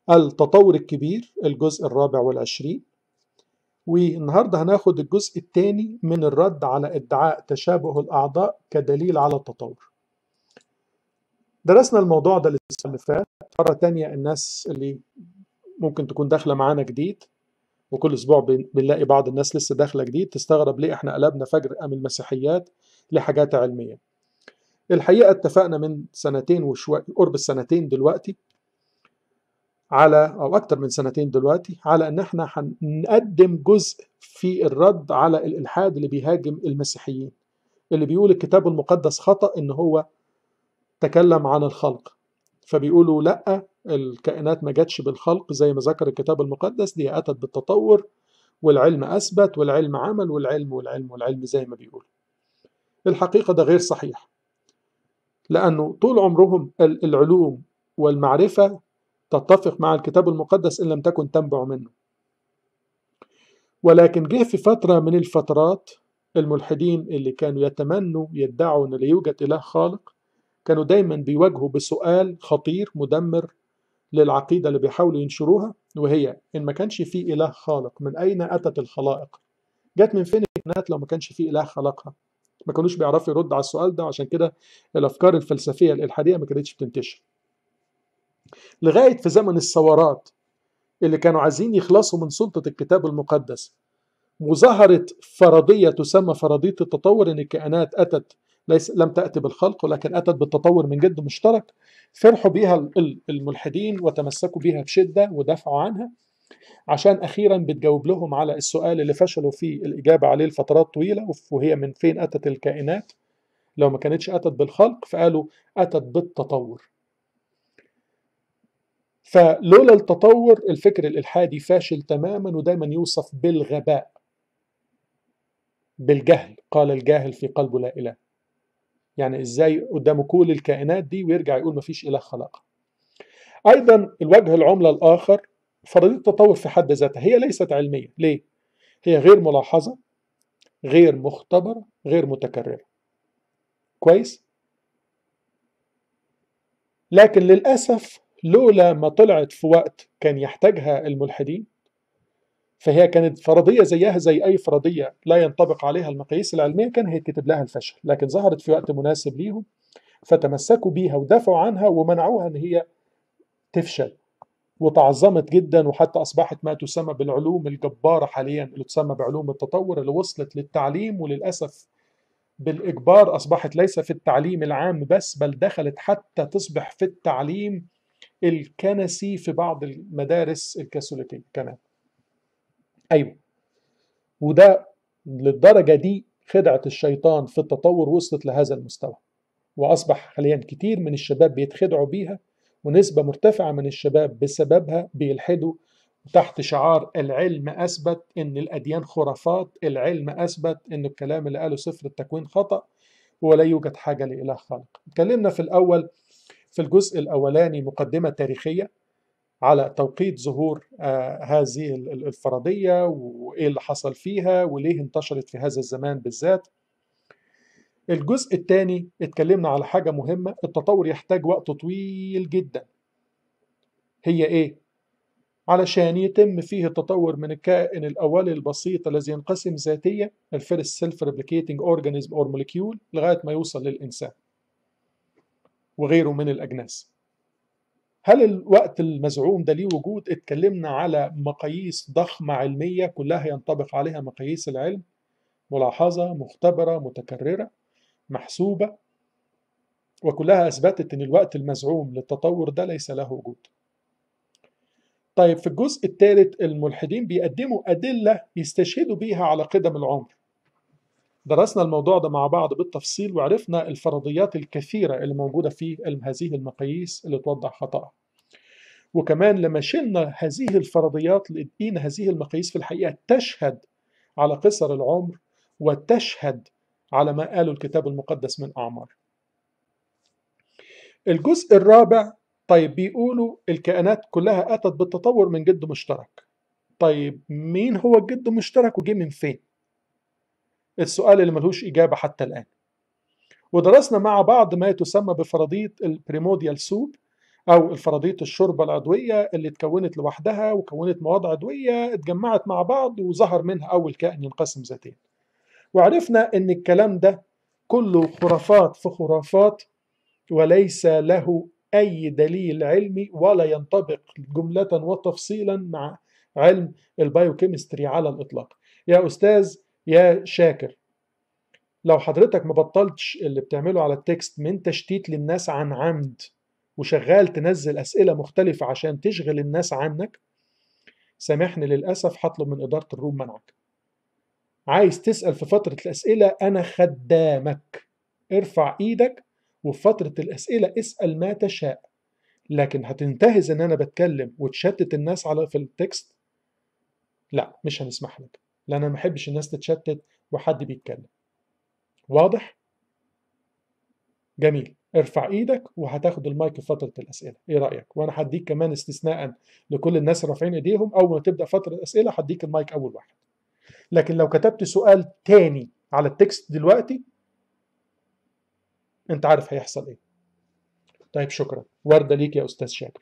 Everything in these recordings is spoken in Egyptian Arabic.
التطور الكبير الجزء الرابع والعشرين والنهاردة هناخد الجزء الثاني من الرد على ادعاء تشابه الأعضاء كدليل على التطور درسنا الموضوع ده الأسبوع اللي فات مرة تانية الناس اللي ممكن تكون داخلة معانا جديد وكل أسبوع بنلاقي بعض الناس لسه داخلة جديد تستغرب ليه احنا قلبنا فجر أم المسيحيات لحاجات علمية الحقيقة اتفقنا من سنتين وشوية قرب السنتين دلوقتي على او اكتر من سنتين دلوقتي على ان احنا هنقدم جزء في الرد على الالحاد اللي بيهاجم المسيحيين اللي بيقول الكتاب المقدس خطا ان هو تكلم عن الخلق فبيقولوا لا الكائنات ما جاتش بالخلق زي ما ذكر الكتاب المقدس دي اتت بالتطور والعلم اثبت والعلم عمل والعلم والعلم والعلم زي ما بيقولوا الحقيقه ده غير صحيح لانه طول عمرهم العلوم والمعرفه تتفق مع الكتاب المقدس إن لم تكن تنبع منه ولكن جه في فترة من الفترات الملحدين اللي كانوا يتمنوا يدعوا أن لا يوجد إله خالق كانوا دايما بيواجهوا بسؤال خطير مدمر للعقيدة اللي بيحاولوا ينشروها وهي إن ما كانش في إله خالق من أين أتت الخلائق جت من فين الكائنات لو ما كانش في إله خلقها ما كانوش بيعرفوا يرد على السؤال ده عشان كده الأفكار الفلسفية الإلحادية ما كانتش بتنتشر لغاية في زمن الثورات اللي كانوا عايزين يخلصوا من سلطة الكتاب المقدس وظهرت فرضية تسمى فرضية التطور إن الكائنات أتت ليس لم تأتي بالخلق ولكن أتت بالتطور من جد مشترك فرحوا بيها الملحدين وتمسكوا بيها بشدة ودافعوا عنها عشان أخيرا بتجاوب لهم على السؤال اللي فشلوا فيه الإجابة عليه لفترات طويلة وهي من فين أتت الكائنات لو ما كانتش أتت بالخلق فقالوا أتت بالتطور فلولا التطور الفكر الإلحادي فاشل تماما ودايما يوصف بالغباء بالجهل قال الجاهل في قلبه لا إله يعني إزاي قدامه كل الكائنات دي ويرجع يقول مفيش إله خلقها أيضا الوجه العملة الآخر فرضية التطور في حد ذاتها هي ليست علمية ليه؟ هي غير ملاحظة غير مختبرة غير متكررة كويس؟ لكن للأسف لولا ما طلعت في وقت كان يحتاجها الملحدين فهي كانت فرضية زيها زي أي فرضية لا ينطبق عليها المقاييس العلمية كان هيتكتب لها الفشل لكن ظهرت في وقت مناسب ليهم فتمسكوا بيها ودافعوا عنها ومنعوها أن هي تفشل وتعظمت جدا وحتى أصبحت ما تسمى بالعلوم الجبارة حاليا اللي تسمى بعلوم التطور اللي وصلت للتعليم وللأسف بالإجبار أصبحت ليس في التعليم العام بس بل دخلت حتى تصبح في التعليم الكنسي في بعض المدارس الكاثوليكية كمان أيوة وده للدرجة دي خدعة الشيطان في التطور وصلت لهذا المستوى وأصبح حاليا كتير من الشباب بيتخدعوا بيها ونسبة مرتفعة من الشباب بسببها بيلحدوا تحت شعار العلم أثبت إن الأديان خرافات العلم أثبت إن الكلام اللي قاله سفر التكوين خطأ ولا يوجد حاجة لإله خالق اتكلمنا في الأول في الجزء الأولاني مقدمة تاريخية على توقيت ظهور آه هذه الفرضية وإيه اللي حصل فيها وليه انتشرت في هذا الزمان بالذات الجزء الثاني اتكلمنا على حاجة مهمة التطور يحتاج وقت طويل جدا هي إيه؟ علشان يتم فيه التطور من الكائن الأولي البسيط الذي ينقسم ذاتيا الفيرست سيلف ريبليكيتنج اورجانيزم اور موليكيول لغاية ما يوصل للإنسان وغيره من الأجناس هل الوقت المزعوم ده ليه وجود؟ اتكلمنا على مقاييس ضخمة علمية كلها ينطبق عليها مقاييس العلم ملاحظة مختبرة متكررة محسوبة وكلها أثبتت أن الوقت المزعوم للتطور ده ليس له وجود طيب في الجزء الثالث الملحدين بيقدموا أدلة يستشهدوا بيها على قدم العمر درسنا الموضوع ده مع بعض بالتفصيل وعرفنا الفرضيات الكثيرة اللي موجودة في هذه المقاييس اللي توضح خطأها وكمان لما شلنا هذه الفرضيات لقينا هذه المقاييس في الحقيقة تشهد على قصر العمر وتشهد على ما قاله الكتاب المقدس من أعمار الجزء الرابع طيب بيقولوا الكائنات كلها أتت بالتطور من جد مشترك طيب مين هو الجد مشترك وجه من فين السؤال اللي ملهوش إجابة حتى الآن ودرسنا مع بعض ما تسمى بفرضية البريموديال سوب أو الفرضية الشوربة العضوية اللي اتكونت لوحدها وكونت مواد عضوية اتجمعت مع بعض وظهر منها أول كائن ينقسم ذاتيا وعرفنا أن الكلام ده كله خرافات في خرافات وليس له أي دليل علمي ولا ينطبق جملة وتفصيلا مع علم البايوكيمستري على الإطلاق يا أستاذ يا شاكر لو حضرتك ما بطلتش اللي بتعمله على التكست من تشتيت للناس عن عمد وشغال تنزل أسئلة مختلفة عشان تشغل الناس عنك سامحني للأسف هطلب من إدارة الروم منعك عايز تسأل في فترة الأسئلة أنا خدامك ارفع إيدك وفي فترة الأسئلة اسأل ما تشاء لكن هتنتهز إن أنا بتكلم وتشتت الناس على في التكست لا مش هنسمح لك لأن أنا ما بحبش الناس تتشتت وحد بيتكلم واضح؟ جميل ارفع ايدك وهتاخد المايك في فتره الاسئله ايه رايك وانا هديك كمان استثناء لكل الناس اللي رافعين ايديهم اول ما تبدا فتره الاسئله هديك المايك اول واحد لكن لو كتبت سؤال تاني على التكست دلوقتي انت عارف هيحصل ايه طيب شكرا ورده ليك يا استاذ شاكر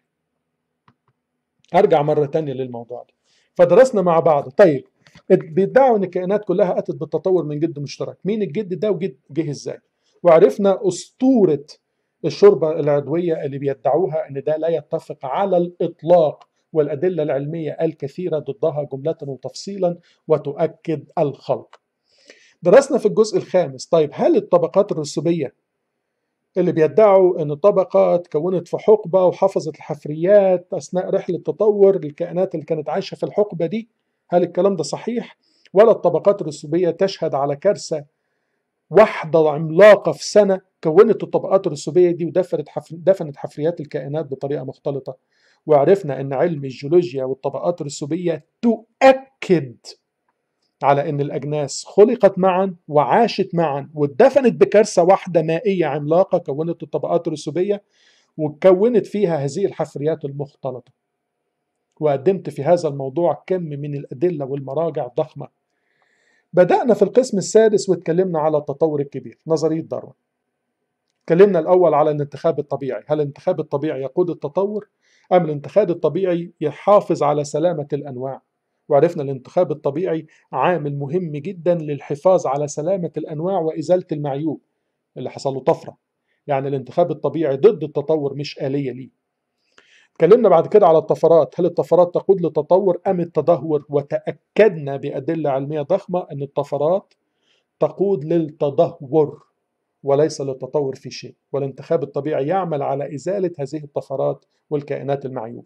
ارجع مره تانية للموضوع ده فدرسنا مع بعض طيب بيدعوا ان الكائنات كلها اتت بالتطور من جد مشترك مين الجد ده وجد جه ازاي وعرفنا اسطوره الشوربه العضويه اللي بيدعوها ان ده لا يتفق على الاطلاق والادله العلميه الكثيره ضدها جمله وتفصيلا وتؤكد الخلق درسنا في الجزء الخامس طيب هل الطبقات الرسوبيه اللي بيدعوا ان الطبقه اتكونت في حقبه وحفظت الحفريات اثناء رحله تطور الكائنات اللي كانت عايشه في الحقبه دي هل الكلام ده صحيح ولا الطبقات الرسوبيه تشهد على كارثه واحده عملاقه في سنه كونت الطبقات الرسوبيه دي ودفنت حفر دفنت حفريات الكائنات بطريقه مختلطه وعرفنا ان علم الجيولوجيا والطبقات الرسوبيه تؤكد على ان الاجناس خلقت معا وعاشت معا واتدفنت بكارثه واحده مائيه عملاقه كونت الطبقات الرسوبيه وكونت فيها هذه الحفريات المختلطه وقدمت في هذا الموضوع كم من الادله والمراجع ضخمه بدانا في القسم السادس واتكلمنا على التطور الكبير نظريه داروين اتكلمنا الاول على الانتخاب الطبيعي هل الانتخاب الطبيعي يقود التطور ام الانتخاب الطبيعي يحافظ على سلامه الانواع وعرفنا الانتخاب الطبيعي عامل مهم جدا للحفاظ على سلامة الأنواع وإزالة المعيوب اللي حصل له طفرة يعني الانتخاب الطبيعي ضد التطور مش آلية ليه اتكلمنا بعد كده على الطفرات هل الطفرات تقود للتطور أم التدهور وتأكدنا بأدلة علمية ضخمة أن الطفرات تقود للتدهور وليس للتطور في شيء والانتخاب الطبيعي يعمل على إزالة هذه الطفرات والكائنات المعيوبة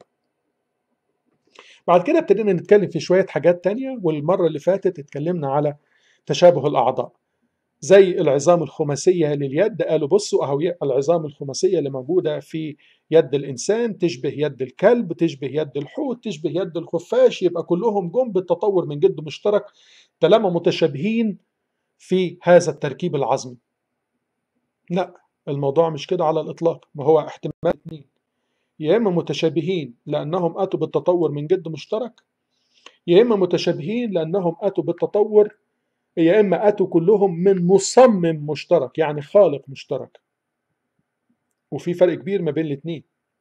بعد كده ابتدينا نتكلم في شوية حاجات تانية والمرة اللي فاتت اتكلمنا على تشابه الأعضاء زي العظام الخماسية لليد قالوا بصوا أهو العظام الخماسية اللي موجودة في يد الإنسان تشبه يد الكلب تشبه يد الحوت تشبه يد الخفاش يبقى كلهم جم بالتطور من جد مشترك طالما متشابهين في هذا التركيب العظمي لا الموضوع مش كده على الإطلاق ما هو احتمال اثنين يا إما متشابهين لأنهم أتوا بالتطور من جد مشترك يا إما متشابهين لأنهم أتوا بالتطور يا إما أتوا كلهم من مصمم مشترك يعني خالق مشترك وفي فرق كبير ما بين الاثنين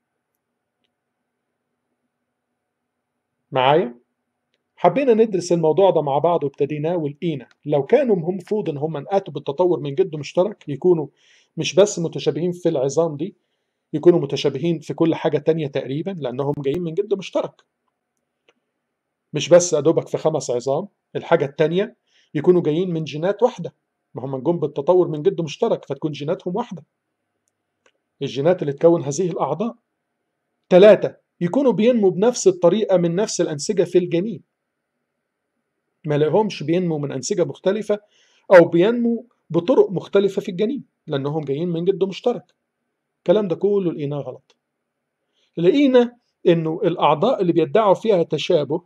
معايا حبينا ندرس الموضوع ده مع بعض وابتديناه ولقينا لو كانوا هم المفروض ان هم اتوا بالتطور من جد مشترك يكونوا مش بس متشابهين في العظام دي يكونوا متشابهين في كل حاجة تانية تقريبا لأنهم جايين من جد مشترك مش بس أدوبك في خمس عظام الحاجة التانية يكونوا جايين من جينات واحدة ما هم جم بالتطور من جد مشترك فتكون جيناتهم واحدة الجينات اللي تكون هذه الأعضاء ثلاثة يكونوا بينموا بنفس الطريقة من نفس الأنسجة في الجنين ما لقيهمش بينموا من أنسجة مختلفة أو بينموا بطرق مختلفة في الجنين لأنهم جايين من جد مشترك الكلام ده كله لقيناه غلط لقينا انه الاعضاء اللي بيدعوا فيها تشابه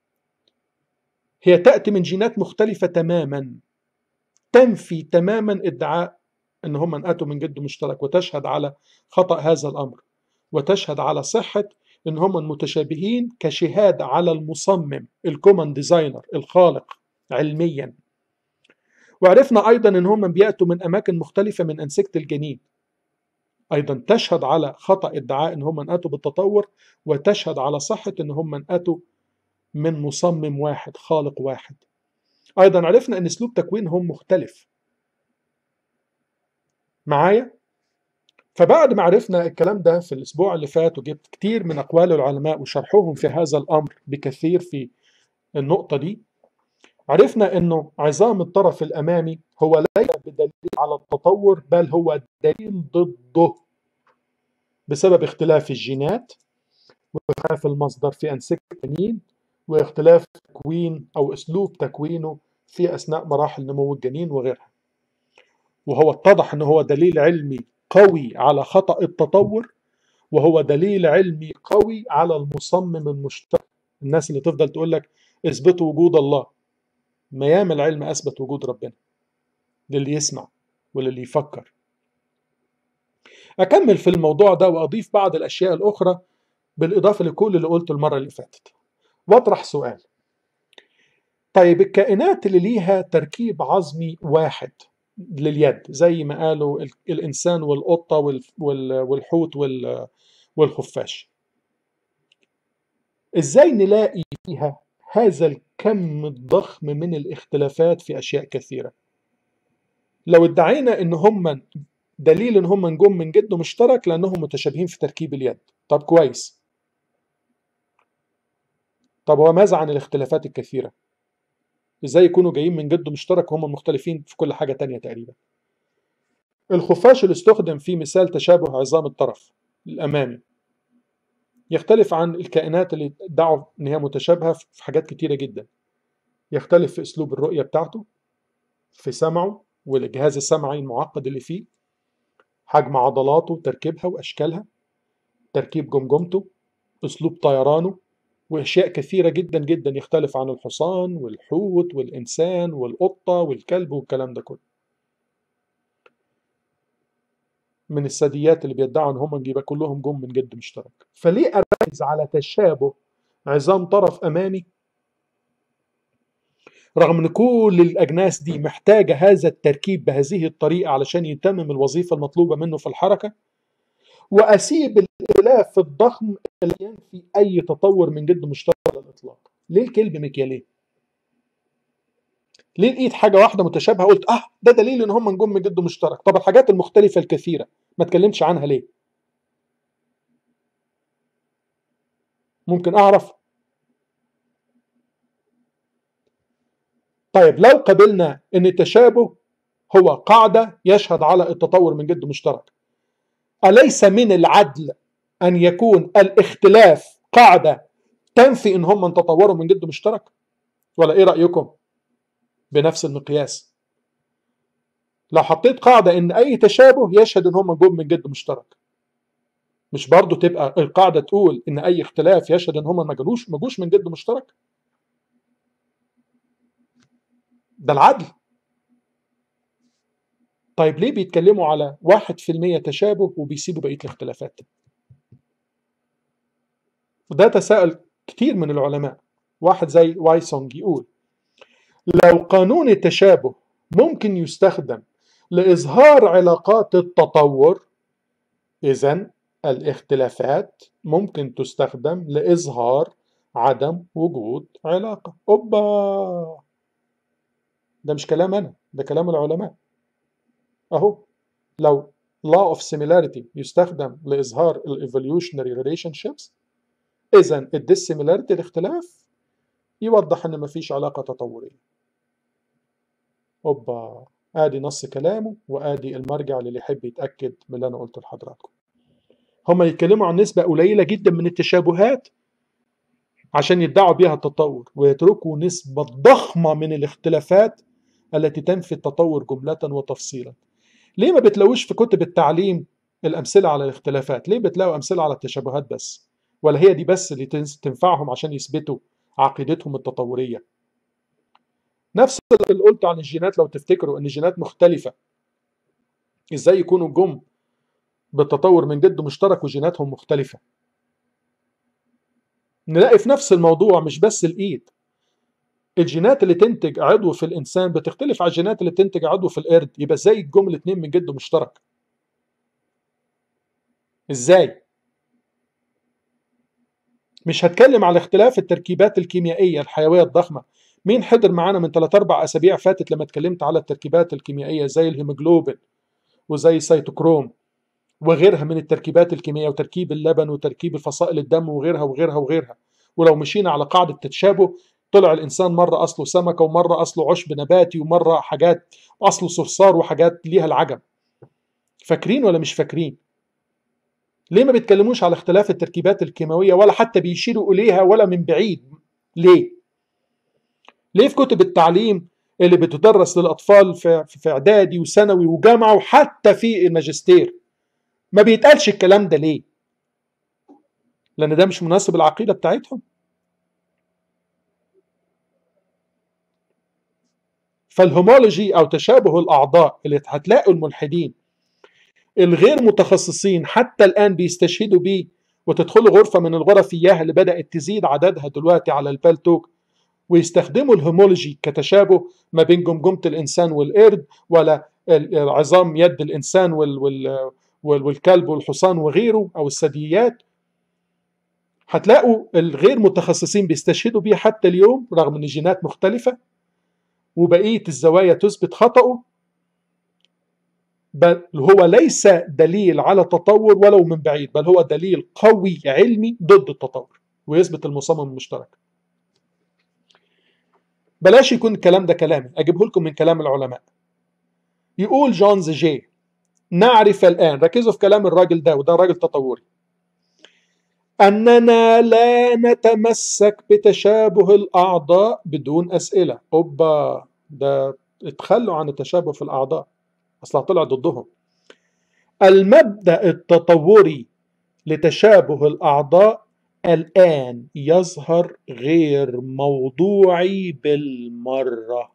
هي تاتي من جينات مختلفه تماما تنفي تماما ادعاء ان هم اتوا من جد مشترك وتشهد على خطا هذا الامر وتشهد على صحه ان هم متشابهين كشهاده على المصمم الكومن ديزاينر الخالق علميا وعرفنا ايضا ان هم بياتوا من اماكن مختلفه من انسجه الجنين أيضا تشهد على خطأ ادعاء إن هم أتوا بالتطور وتشهد على صحة إن هم أتوا من مصمم واحد خالق واحد أيضا عرفنا أن أسلوب تكوينهم مختلف معايا فبعد ما عرفنا الكلام ده في الأسبوع اللي فات وجبت كتير من أقوال العلماء وشرحهم في هذا الأمر بكثير في النقطة دي عرفنا أنه عظام الطرف الأمامي هو ليس بدليل على التطور بل هو دليل ضده بسبب اختلاف الجينات واختلاف المصدر في أنسجة الجنين واختلاف تكوين أو أسلوب تكوينه في أثناء مراحل نمو الجنين وغيرها وهو اتضح أنه هو دليل علمي قوي على خطأ التطور وهو دليل علمي قوي على المصمم المشترك الناس اللي تفضل تقول لك اثبتوا وجود الله ما ياما العلم اثبت وجود ربنا للي يسمع وللي يفكر اكمل في الموضوع ده واضيف بعض الاشياء الاخرى بالاضافه لكل اللي قلته المره اللي فاتت واطرح سؤال طيب الكائنات اللي ليها تركيب عظمي واحد لليد زي ما قالوا الإنسان والقطة والحوت والخفاش إزاي نلاقي فيها هذا الكم الضخم من الاختلافات في أشياء كثيرة لو ادعينا إن هم دليل إن هم نجوم من جد مشترك لأنهم متشابهين في تركيب اليد طب كويس طب وماذا عن الاختلافات الكثيرة ازاي يكونوا جايين من جد مشترك وهم مختلفين في كل حاجة تانية تقريبا الخفاش اللي استخدم في مثال تشابه عظام الطرف الأمامي يختلف عن الكائنات اللي ادعوا ان هي متشابهة في حاجات كتيرة جدا يختلف في اسلوب الرؤية بتاعته في سمعه والجهاز السمعي المعقد اللي فيه حجم عضلاته تركيبها واشكالها تركيب جمجمته اسلوب طيرانه واشياء كثيره جدا جدا يختلف عن الحصان والحوت والانسان والقطه والكلب والكلام ده كله من الثدييات اللي بيدعوا ان هم يبقى كلهم جم من جد مشترك فليه اركز على تشابه عظام طرف امامي رغم ان كل الاجناس دي محتاجه هذا التركيب بهذه الطريقه علشان يتمم الوظيفه المطلوبه منه في الحركه واسيب الاختلاف الضخم اللي ينفي اي تطور من جد مشترك على الاطلاق ليه الكلب مكيالين ليه لقيت حاجه واحده متشابهه قلت اه ده دليل ان هم نجوم من جد مشترك طب الحاجات المختلفه الكثيره ما اتكلمتش عنها ليه ممكن اعرف طيب لو قبلنا ان التشابه هو قاعده يشهد على التطور من جد مشترك أليس من العدل أن يكون الاختلاف قاعدة تنفي إن هم تطوروا من جد مشترك؟ ولا إيه رأيكم؟ بنفس المقياس. لو حطيت قاعدة إن أي تشابه يشهد إن هم جم من جد مشترك. مش برضه تبقى القاعدة تقول إن أي اختلاف يشهد إن هم ما جالوش ما جوش من جد مشترك؟ ده العدل. طيب ليه بيتكلموا على 1% تشابه وبيسيبوا بقيه الاختلافات؟ وده تساءل كتير من العلماء واحد زي وايسونج يقول لو قانون التشابه ممكن يستخدم لإظهار علاقات التطور إذا الاختلافات ممكن تستخدم لإظهار عدم وجود علاقة أوبا ده مش كلام أنا ده كلام العلماء اهو لو law of similarity يستخدم لإظهار ال evolutionary relationships إذا ال dissimilarity الاختلاف يوضح إن مفيش علاقة تطورية. أوبا آدي نص كلامه وآدي المرجع اللي يحب يتأكد من اللي أنا قلته لحضراتكم. هما يتكلموا عن نسبة قليلة جدا من التشابهات عشان يدعوا بيها التطور ويتركوا نسبة ضخمة من الاختلافات التي تنفي التطور جملة وتفصيلا. ليه ما بتلاقوش في كتب التعليم الأمثلة على الاختلافات؟ ليه بتلاقوا أمثلة على التشابهات بس؟ ولا هي دي بس اللي تنفعهم عشان يثبتوا عقيدتهم التطورية؟ نفس اللي قلت عن الجينات لو تفتكروا ان الجينات مختلفة ازاي يكونوا جم بالتطور من جد مشترك وجيناتهم مختلفة نلاقي في نفس الموضوع مش بس الايد الجينات اللي تنتج عضو في الانسان بتختلف عن الجينات اللي تنتج عضو في القرد يبقى ازاي الجم الاثنين من جد مشترك ازاي مش هتكلم على اختلاف التركيبات الكيميائيه الحيويه الضخمه مين حضر معانا من 3 4 اسابيع فاتت لما اتكلمت على التركيبات الكيميائيه زي الهيموجلوبين وزي السيتوكروم وغيرها من التركيبات الكيميائيه وتركيب اللبن وتركيب الفصائل الدم وغيرها وغيرها وغيرها ولو مشينا على قاعده تشابه طلع الانسان مره اصله سمكه ومره اصله عشب نباتي ومره حاجات اصله صرصار وحاجات ليها العجب فاكرين ولا مش فاكرين ليه ما بيتكلموش على اختلاف التركيبات الكيماويه ولا حتى بيشيروا اليها ولا من بعيد ليه ليه في كتب التعليم اللي بتدرس للاطفال في في اعدادي وثانوي وجامعه وحتى في الماجستير ما بيتقالش الكلام ده ليه لان ده مش مناسب العقيده بتاعتهم فالهومولوجي او تشابه الاعضاء اللي هتلاقوا الملحدين الغير متخصصين حتى الان بيستشهدوا بيه وتدخلوا غرفه من الغرف اياها اللي بدات تزيد عددها دلوقتي على البالتوك ويستخدموا الهومولوجي كتشابه ما بين جمجمه الانسان والقرد ولا عظام يد الانسان وال وال والكلب والحصان وغيره او الثدييات هتلاقوا الغير متخصصين بيستشهدوا بيه حتى اليوم رغم ان الجينات مختلفه وبقيه الزوايا تثبت خطأه بل هو ليس دليل على تطور ولو من بعيد بل هو دليل قوي علمي ضد التطور ويثبت المصمم المشترك بلاش يكون الكلام ده كلامي اجيبه لكم من كلام العلماء يقول جونز جي نعرف الان ركزوا في كلام الراجل ده وده راجل تطوري اننا لا نتمسك بتشابه الاعضاء بدون اسئله اوبا ده اتخلوا عن التشابه في الاعضاء اصلا طلع ضدهم المبدا التطوري لتشابه الاعضاء الان يظهر غير موضوعي بالمره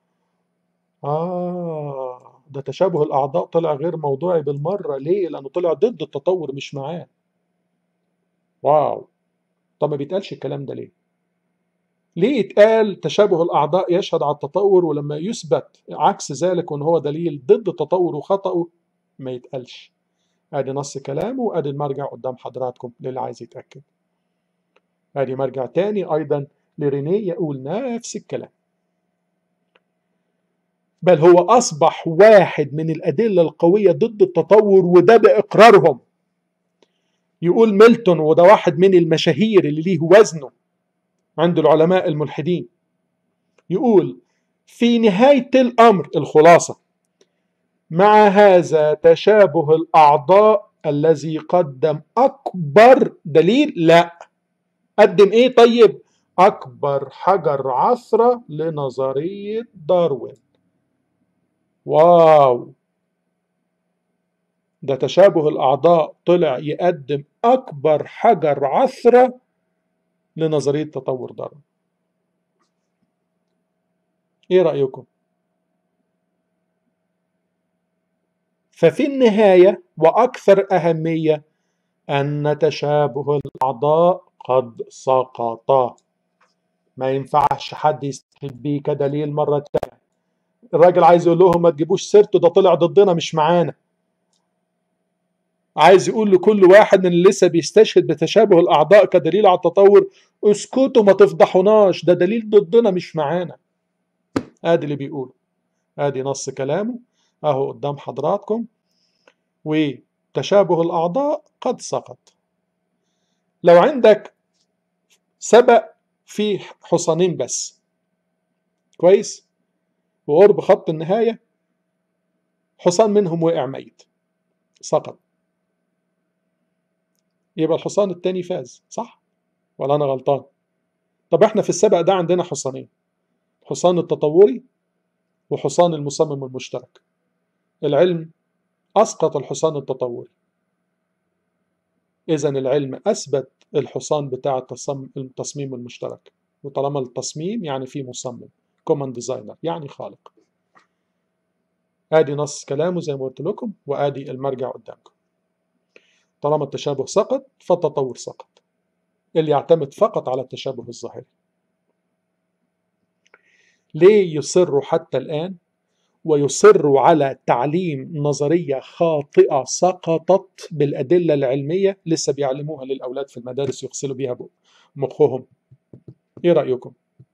اه ده تشابه الاعضاء طلع غير موضوعي بالمره ليه لانه طلع ضد التطور مش معاه واو طب ما بيتقالش الكلام ده ليه ليه يتقال تشابه الأعضاء يشهد على التطور ولما يثبت عكس ذلك وأن هو دليل ضد التطور وخطأه ما يتقالش ادي نص كلامه وادي المرجع قدام حضراتكم للي عايز يتأكد ادي مرجع تاني أيضا لرينيه يقول نفس الكلام بل هو أصبح واحد من الأدلة القوية ضد التطور وده بإقرارهم يقول ميلتون وده واحد من المشاهير اللي ليه وزنه عند العلماء الملحدين يقول في نهاية الأمر الخلاصة مع هذا تشابه الأعضاء الذي قدم أكبر دليل لا قدم إيه طيب أكبر حجر عثرة لنظرية داروين واو ده تشابه الأعضاء طلع يقدم أكبر حجر عثرة لنظرية تطور داروين إيه رأيكم؟ ففي النهاية وأكثر أهمية أن تشابه الأعضاء قد سقط ما ينفعش حد يستشهد بيه كدليل مرة تانية الراجل عايز يقول لهم ما تجيبوش سيرته ده طلع ضدنا مش معانا عايز يقول لكل واحد من اللي لسه بيستشهد بتشابه الاعضاء كدليل على التطور اسكتوا ما تفضحوناش ده دليل ضدنا مش معانا ادي اللي بيقوله ادي نص كلامه اهو قدام حضراتكم وتشابه الاعضاء قد سقط لو عندك سبق في حصانين بس كويس وقرب خط النهايه حصان منهم وقع ميت سقط يبقى الحصان التاني فاز صح ولا انا غلطان طب احنا في السبق ده عندنا حصانين حصان التطوري وحصان المصمم المشترك العلم اسقط الحصان التطوري اذا العلم اثبت الحصان بتاع التصميم المشترك وطالما التصميم يعني في مصمم كوماند ديزاينر يعني خالق ادي نص كلامه زي ما قلت لكم وادي المرجع قدامكم طالما التشابه سقط فالتطور سقط اللي يعتمد فقط على التشابه الظاهري ليه يصروا حتى الآن ويصروا على تعليم نظرية خاطئة سقطت بالأدلة العلمية لسه بيعلموها للأولاد في المدارس يغسلوا بيها مخهم إيه رأيكم؟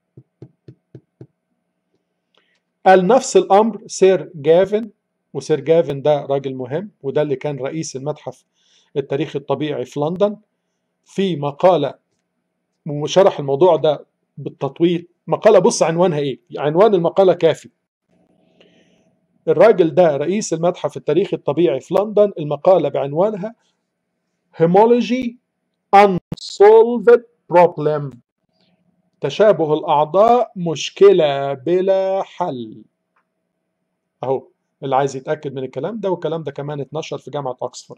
قال نفس الأمر سير جافن وسير جافن ده راجل مهم وده اللي كان رئيس المتحف التاريخي الطبيعي في لندن في مقالة وشرح الموضوع ده بالتطويل مقالة بص عنوانها ايه عنوان المقالة كافي الراجل ده رئيس المتحف التاريخي الطبيعي في لندن المقالة بعنوانها Homology Unsolved Problem تشابه الأعضاء مشكلة بلا حل أهو اللي عايز يتأكد من الكلام ده والكلام ده كمان اتنشر في جامعة أكسفورد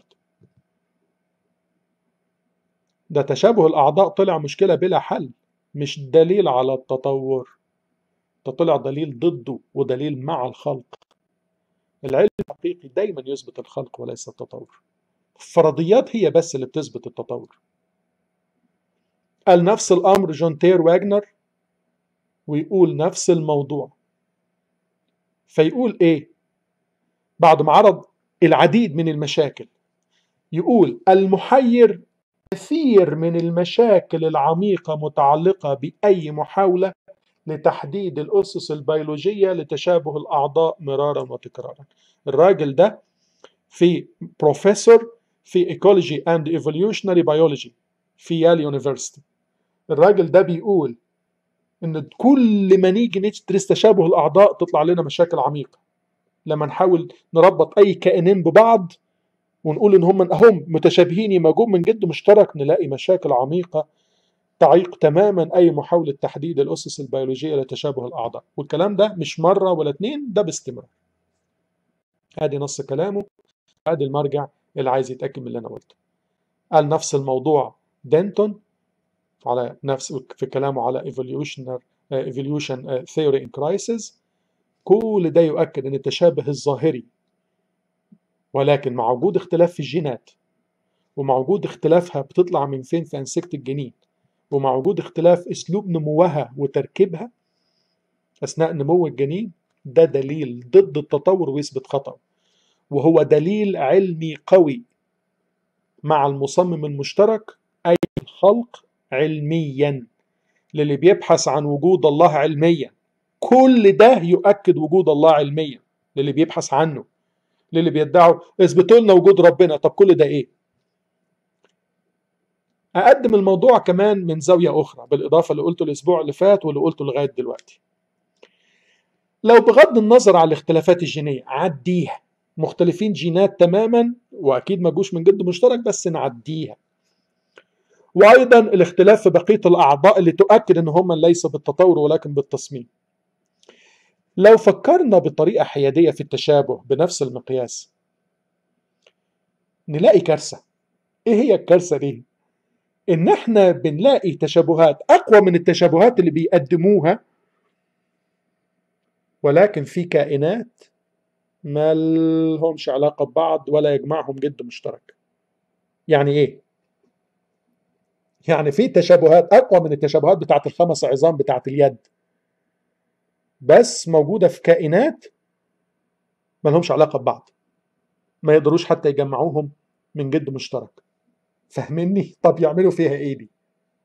ده تشابه الأعضاء طلع مشكلة بلا حل مش دليل على التطور ده طلع دليل ضده ودليل مع الخلق العلم الحقيقي دايما يثبت الخلق وليس التطور الفرضيات هي بس اللي بتثبت التطور قال نفس الأمر جون تير واجنر ويقول نفس الموضوع فيقول إيه بعد ما عرض العديد من المشاكل يقول المحير كثير من المشاكل العميقة متعلقة بأي محاولة لتحديد الأسس البيولوجية لتشابه الأعضاء مرارا وتكرارا الراجل ده في بروفيسور في ايكولوجي اند ايفوليوشنري بيولوجي في يال يونيفرسيتي الراجل ده بيقول ان كل ما نيجي ندرس تشابه الاعضاء تطلع لنا مشاكل عميقه لما نحاول نربط اي كائنين ببعض ونقول ان هم هم متشابهين يماجون من جد مشترك نلاقي مشاكل عميقه تعيق تماما اي محاوله تحديد الاسس البيولوجيه لتشابه الاعضاء والكلام ده مش مره ولا اتنين ده باستمرار ادي نص كلامه ادي المرجع اللي عايز يتاكد من اللي انا قلته قال نفس الموضوع دينتون على نفس في كلامه على evolution evolution theory in crisis كل ده يؤكد ان التشابه الظاهري ولكن مع وجود اختلاف في الجينات ومع وجود اختلافها بتطلع من فين في انسجه الجنين ومع وجود اختلاف اسلوب نموها وتركيبها اثناء نمو الجنين ده دليل ضد التطور ويثبت خطأه وهو دليل علمي قوي مع المصمم المشترك أي الخلق علميا للي بيبحث عن وجود الله علميا كل ده يؤكد وجود الله علميا للي بيبحث عنه للي بيدعوا اثبتوا لنا وجود ربنا طب كل ده ايه اقدم الموضوع كمان من زاويه اخرى بالاضافه اللي قلته الاسبوع اللي فات واللي قلته لغايه دلوقتي لو بغض النظر على الاختلافات الجينيه عديها مختلفين جينات تماما واكيد ما جوش من جد مشترك بس نعديها وايضا الاختلاف في بقيه الاعضاء اللي تؤكد ان هم ليس بالتطور ولكن بالتصميم لو فكرنا بطريقه حياديه في التشابه بنفس المقياس نلاقي كارثه ايه هي الكارثه دي ان احنا بنلاقي تشابهات اقوى من التشابهات اللي بيقدموها ولكن في كائنات ما لهمش علاقة ببعض ولا يجمعهم جد مشترك يعني ايه يعني في تشابهات اقوى من التشابهات بتاعت الخمس عظام بتاعت اليد بس موجودة في كائنات ما لهمش علاقة ببعض ما يقدروش حتى يجمعوهم من جد مشترك فاهمني طب يعملوا فيها ايه دي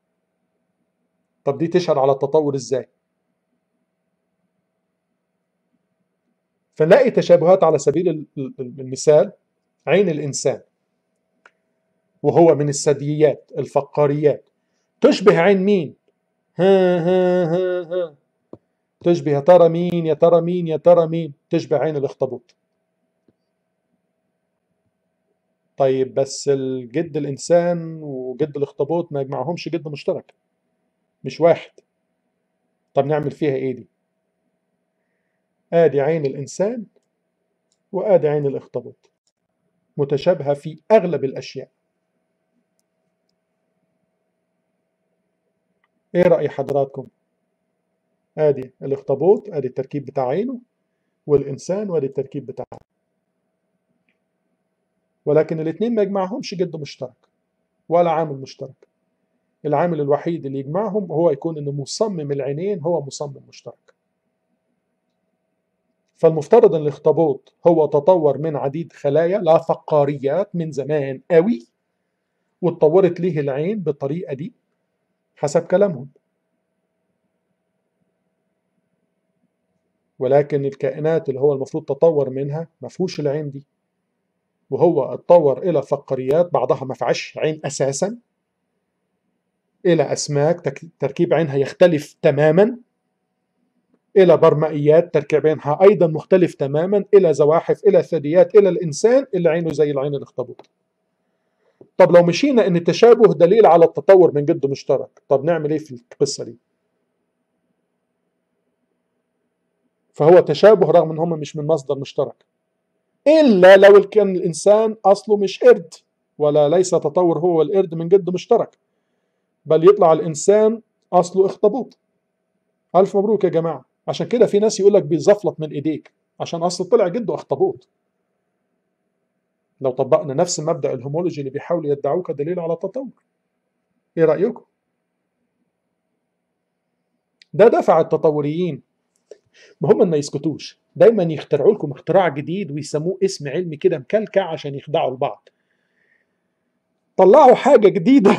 طب دي تشهد على التطور ازاي فنلاقي تشابهات على سبيل المثال عين الإنسان وهو من الثدييات الفقاريات تشبه عين مين؟ ها ها ها ها تشبه يا ترى مين يا ترى مين يا ترى مين تشبه عين الاخطبوط طيب بس الجد الإنسان وجد الاخطبوط ما يجمعهمش جد مشترك مش واحد طب نعمل فيها ايه دي آدي عين الإنسان وآدي عين الأخطبوط متشابهة في أغلب الأشياء إيه رأي حضراتكم؟ آدي الأخطبوط آدي التركيب بتاع عينه والإنسان وآدي التركيب بتاعه ولكن الاثنين ما يجمعهمش جد مشترك ولا عامل مشترك العامل الوحيد اللي يجمعهم هو يكون ان مصمم العينين هو مصمم مشترك فالمفترض ان الاخطبوط هو تطور من عديد خلايا لا فقاريات من زمان قوي واتطورت ليه العين بالطريقة دي حسب كلامهم ولكن الكائنات اللي هو المفروض تطور منها ما فيهوش العين دي وهو اتطور الى فقاريات بعضها ما فيهاش عين اساسا الى اسماك تركيب عينها يختلف تماما الى برمائيات تركيب عينها ايضا مختلف تماما الى زواحف الى ثدييات الى الانسان اللي عينه زي العين الاخطبوط طب لو مشينا ان التشابه دليل على التطور من جد مشترك طب نعمل ايه في القصه دي فهو تشابه رغم ان هم مش من مصدر مشترك الا لو كان الانسان اصله مش قرد ولا ليس تطور هو والقرد من جد مشترك بل يطلع الانسان اصله اخطبوط الف مبروك يا جماعه عشان كده في ناس يقول لك بيزفلط من ايديك عشان اصل طلع جده اخطبوط لو طبقنا نفس مبدا الهومولوجي اللي بيحاولوا يدعوه كدليل على التطور ايه رايكم ده دفع التطوريين ما هم ما يسكتوش دايما يخترعوا لكم اختراع جديد ويسموه اسم علمي كده مكلكع عشان يخدعوا البعض طلعوا حاجه جديده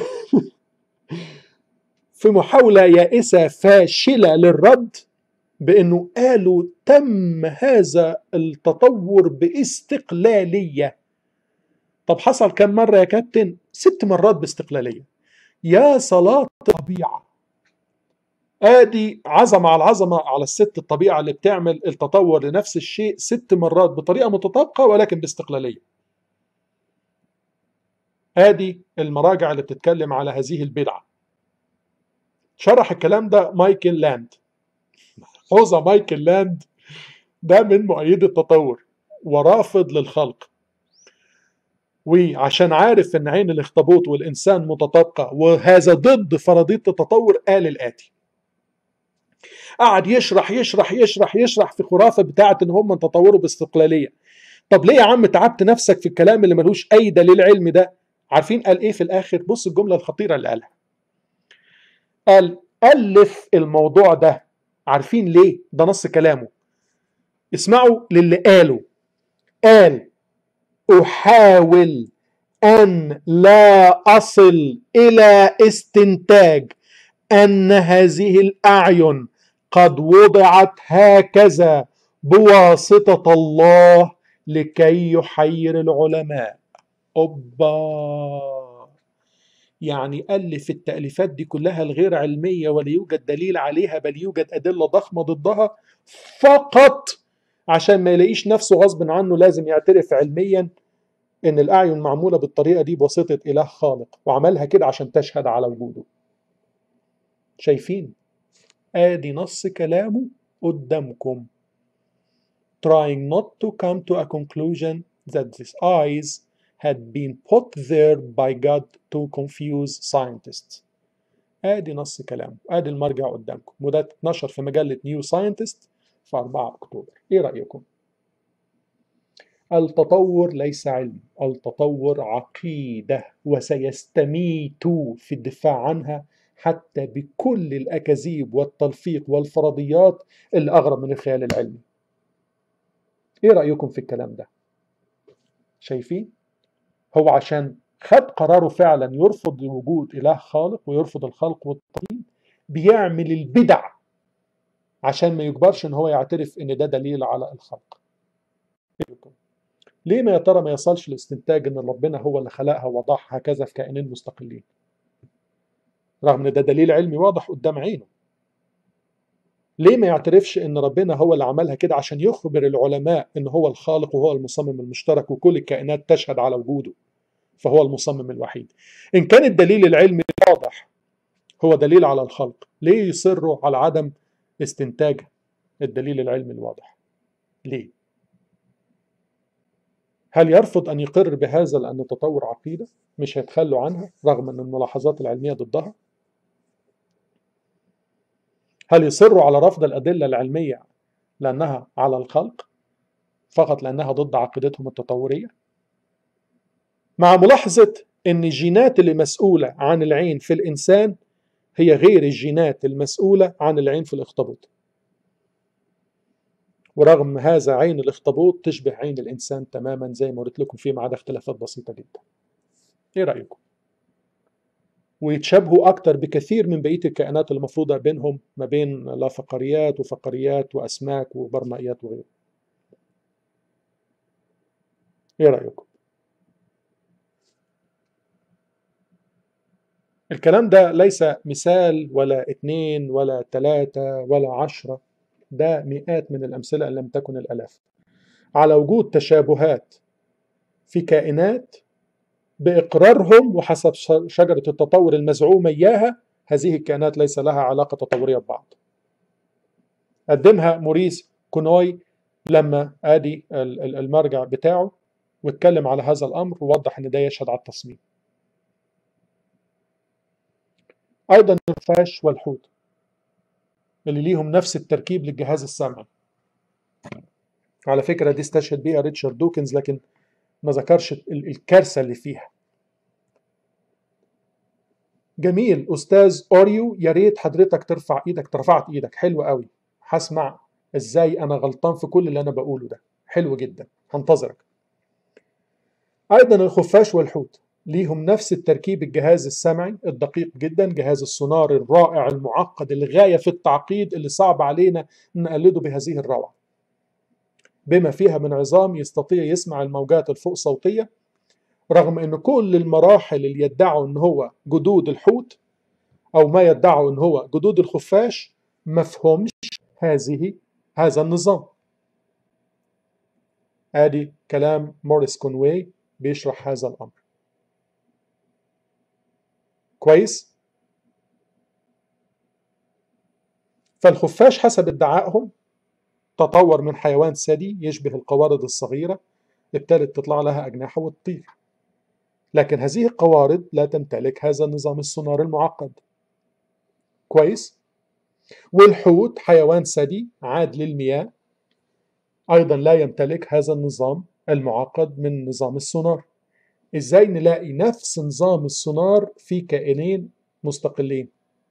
في محاوله يائسه فاشله للرد بانه قالوا تم هذا التطور باستقلاليه طب حصل كم مره يا كابتن ست مرات باستقلاليه يا صلاه الطبيعه ادي عظمه على العظمه على الست الطبيعه اللي بتعمل التطور لنفس الشيء ست مرات بطريقه متطابقه ولكن باستقلاليه ادي المراجع اللي بتتكلم على هذه البدعه شرح الكلام ده مايكل لاند حوزة مايكل لاند ده من مؤيدي التطور ورافض للخلق وعشان عارف ان عين الاخطبوط والانسان متطابقه وهذا ضد فرضيه التطور قال الاتي قعد يشرح يشرح يشرح يشرح في خرافه بتاعه ان هم تطوروا باستقلاليه طب ليه يا عم تعبت نفسك في الكلام اللي ملوش اي دليل علمي ده عارفين قال ايه في الاخر بص الجمله الخطيره اللي قالها قال الف الموضوع ده عارفين ليه ده نص كلامه اسمعوا للي قاله قال احاول ان لا اصل الى استنتاج ان هذه الاعين قد وضعت هكذا بواسطه الله لكي يحير العلماء اوبا يعني ألف التأليفات دي كلها الغير علمية ولا يوجد دليل عليها بل يوجد أدلة ضخمة ضدها فقط عشان ما يلاقيش نفسه غصب عنه لازم يعترف علميا إن الأعين معمولة بالطريقة دي بواسطة إله خالق وعملها كده عشان تشهد على وجوده شايفين آدي نص كلامه قدامكم trying not to come to a conclusion that these eyes had been put there by God to confuse scientists. ادي نص كلامه ادي المرجع قدامكم وده اتنشر في مجله نيو ساينتست في 4 اكتوبر ايه رايكم التطور ليس علم التطور عقيده وسيستميت في الدفاع عنها حتى بكل الاكاذيب والتلفيق والفرضيات اللي اغرب من الخيال العلمي ايه رايكم في الكلام ده شايفين هو عشان خد قراره فعلا يرفض وجود اله خالق ويرفض الخلق والتقييم بيعمل البدع عشان ما يجبرش ان هو يعترف ان ده دليل على الخلق ليه ما يا ترى ما يصلش لاستنتاج ان ربنا هو اللي خلقها ووضعها هكذا في كائنين مستقلين رغم ان ده دليل علمي واضح قدام عينه ليه ما يعترفش ان ربنا هو اللي عملها كده عشان يخبر العلماء ان هو الخالق وهو المصمم المشترك وكل الكائنات تشهد على وجوده فهو المصمم الوحيد ان كان الدليل العلمي واضح هو دليل على الخلق ليه يصروا على عدم استنتاج الدليل العلمي الواضح ليه هل يرفض ان يقر بهذا لان التطور عقيده مش هيتخلوا عنها رغم ان الملاحظات العلميه ضدها هل يصروا على رفض الأدلة العلمية لأنها على الخلق فقط لأنها ضد عقيدتهم التطورية مع ملاحظة أن الجينات اللي مسؤولة عن العين في الإنسان هي غير الجينات المسؤولة عن العين في الأخطبوط ورغم هذا عين الاخطبوط تشبه عين الإنسان تماما زي ما قلت لكم فيما عدا اختلافات بسيطة جدا إيه رأيكم؟ ويتشابهوا أكتر بكثير من بقية الكائنات المفروضة بينهم ما بين لا فقريات وفقريات وأسماك وبرمائيات وغيره إيه رأيكم؟ الكلام ده ليس مثال ولا اتنين ولا تلاتة ولا عشرة ده مئات من الأمثلة إن لم تكن الألاف على وجود تشابهات في كائنات بإقرارهم وحسب شجرة التطور المزعومة إياها هذه الكائنات ليس لها علاقة تطورية ببعض قدمها موريس كونوي لما آدي المرجع بتاعه واتكلم على هذا الأمر ووضح أن ده يشهد على التصميم أيضا الخفاش والحوت اللي ليهم نفس التركيب للجهاز السمعي على فكرة دي استشهد بيها ريتشارد دوكنز لكن ما ذكرش الكارثة اللي فيها جميل أستاذ أوريو يا ريت حضرتك ترفع إيدك رفعت إيدك حلو قوي هسمع إزاي أنا غلطان في كل اللي أنا بقوله ده حلو جدا هنتظرك أيضا الخفاش والحوت ليهم نفس التركيب الجهاز السمعي الدقيق جدا جهاز السونار الرائع المعقد الغاية في التعقيد اللي صعب علينا نقلده بهذه الروعة بما فيها من عظام يستطيع يسمع الموجات الفوق صوتية رغم ان كل المراحل اللي يدعوا ان هو جدود الحوت او ما يدعوا ان هو جدود الخفاش مفهومش هذه هذا النظام ادي كلام موريس كونوي بيشرح هذا الامر كويس فالخفاش حسب ادعائهم تطور من حيوان ثدي يشبه القوارض الصغيرة ابتدت تطلع لها أجنحة وتطير لكن هذه القوارض لا تمتلك هذا النظام السونار المعقد كويس والحوت حيوان ثدي عاد للمياه أيضا لا يمتلك هذا النظام المعقد من نظام السونار ازاي نلاقي نفس نظام السونار في كائنين مستقلين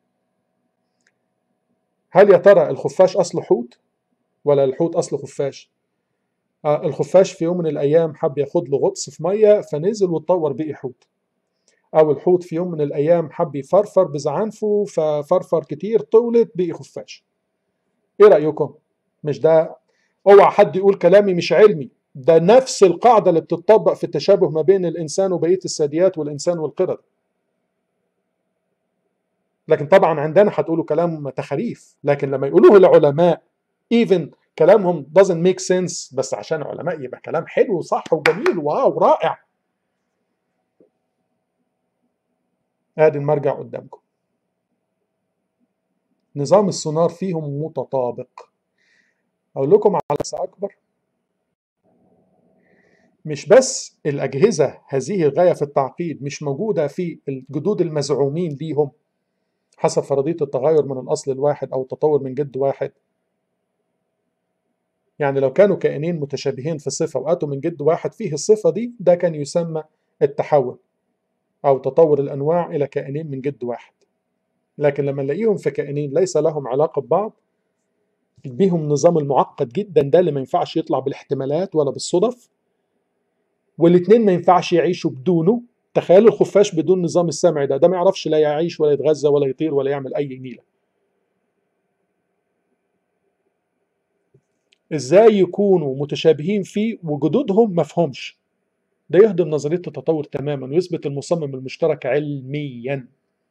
هل يا ترى الخفاش اصله حوت ولا الحوت اصله خفاش آه الخفاش في يوم من الايام حب ياخد له غطس في ميه فنزل واتطور بقي حوت او الحوت في يوم من الايام حب يفرفر بزعانفه ففرفر كتير طولت بقي خفاش ايه رايكم مش ده اوعى حد يقول كلامي مش علمي ده نفس القاعدة اللي بتطبق في التشابه ما بين الإنسان وبقية الثدييات والإنسان والقرد لكن طبعا عندنا هتقولوا كلام تخاريف لكن لما يقولوه العلماء even كلامهم doesn't make sense بس عشان علماء يبقى كلام حلو وصح وجميل واو رائع ادي المرجع قدامكم نظام السونار فيهم متطابق اقول لكم على اكبر مش بس الأجهزة هذه الغاية في التعقيد مش موجودة في الجدود المزعومين ليهم حسب فرضية التغير من الأصل الواحد أو التطور من جد واحد يعني لو كانوا كائنين متشابهين في صفة وأتوا من جد واحد فيه الصفة دي ده كان يسمى التحول أو تطور الأنواع إلى كائنين من جد واحد لكن لما نلاقيهم في كائنين ليس لهم علاقة ببعض بيهم نظام المعقد جدا ده اللي ما ينفعش يطلع بالاحتمالات ولا بالصدف والاثنين ما ينفعش يعيشوا بدونه تخيلوا الخفاش بدون نظام السمع ده ده ما يعرفش لا يعيش ولا يتغذى ولا يطير ولا يعمل اي نيله ازاي يكونوا متشابهين فيه وجدودهم مفهومش ده يهدم نظريه التطور تماما ويثبت المصمم المشترك علميا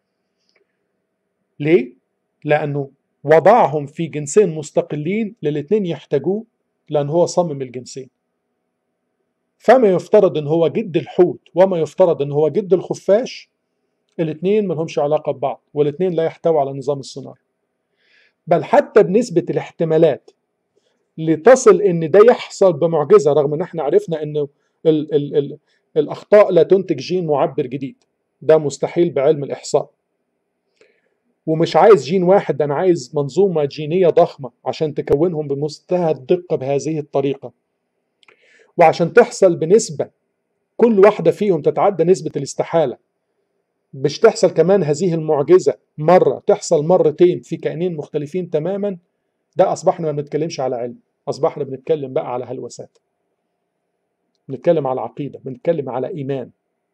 ليه لانه وضعهم في جنسين مستقلين للاثنين يحتاجوه لان هو صمم الجنسين فما يفترض ان هو جد الحوت وما يفترض ان هو جد الخفاش الاثنين ما لهمش علاقه ببعض والاثنين لا يحتوي على نظام السونار بل حتى بنسبه الاحتمالات لتصل ان ده يحصل بمعجزه رغم ان احنا عرفنا ان ال ال ال الاخطاء لا تنتج جين معبر جديد ده مستحيل بعلم الاحصاء ومش عايز جين واحد ده انا عايز منظومه جينيه ضخمه عشان تكونهم بمنتهى الدقه بهذه الطريقه وعشان تحصل بنسبة كل واحدة فيهم تتعدى نسبة الاستحالة مش تحصل كمان هذه المعجزة مرة تحصل مرتين في كائنين مختلفين تماما ده أصبحنا ما بنتكلمش على علم أصبحنا بنتكلم بقى على هلوسات بنتكلم على عقيدة بنتكلم على إيمان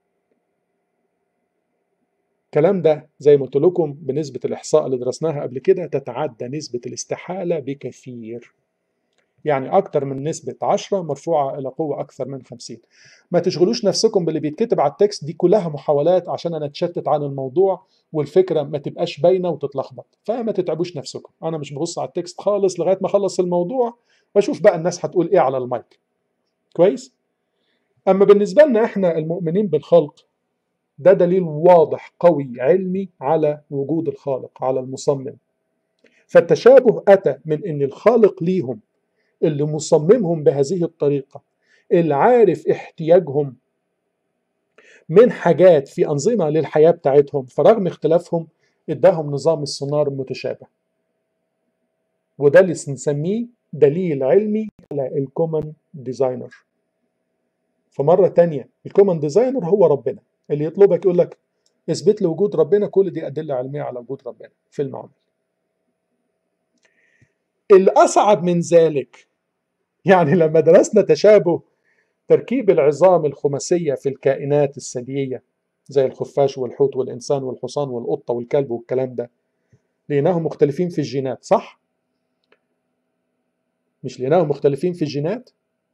الكلام ده زي ما قلت لكم بنسبة الإحصاء اللي درسناها قبل كده تتعدى نسبة الاستحالة بكثير يعني أكتر من نسبة 10 مرفوعة إلى قوة أكثر من 50 ما تشغلوش نفسكم باللي بيتكتب على التكست دي كلها محاولات عشان أنا أتشتت عن الموضوع والفكرة ما تبقاش باينة وتتلخبط فما تتعبوش نفسكم أنا مش ببص على التكست خالص لغاية ما أخلص الموضوع وأشوف بقى الناس هتقول إيه على المايك كويس أما بالنسبة لنا إحنا المؤمنين بالخلق ده دليل واضح قوي علمي على وجود الخالق على المصمم فالتشابه أتى من أن الخالق ليهم اللي مصممهم بهذه الطريقة اللي عارف احتياجهم من حاجات في أنظمة للحياة بتاعتهم فرغم اختلافهم اداهم نظام السونار المتشابه وده اللي نسميه دليل علمي على الكومن ديزاينر فمرة تانية الكومن ديزاينر هو ربنا اللي يطلبك يقول لك اثبت لي وجود ربنا كل دي أدلة علمية على وجود ربنا في المعامل الأصعب من ذلك يعني لما درسنا تشابه تركيب العظام الخماسية في الكائنات الثديية زي الخفاش والحوت والإنسان والحصان والقطة والكلب والكلام ده لقيناهم مختلفين في الجينات صح؟ مش لقيناهم مختلفين في الجينات؟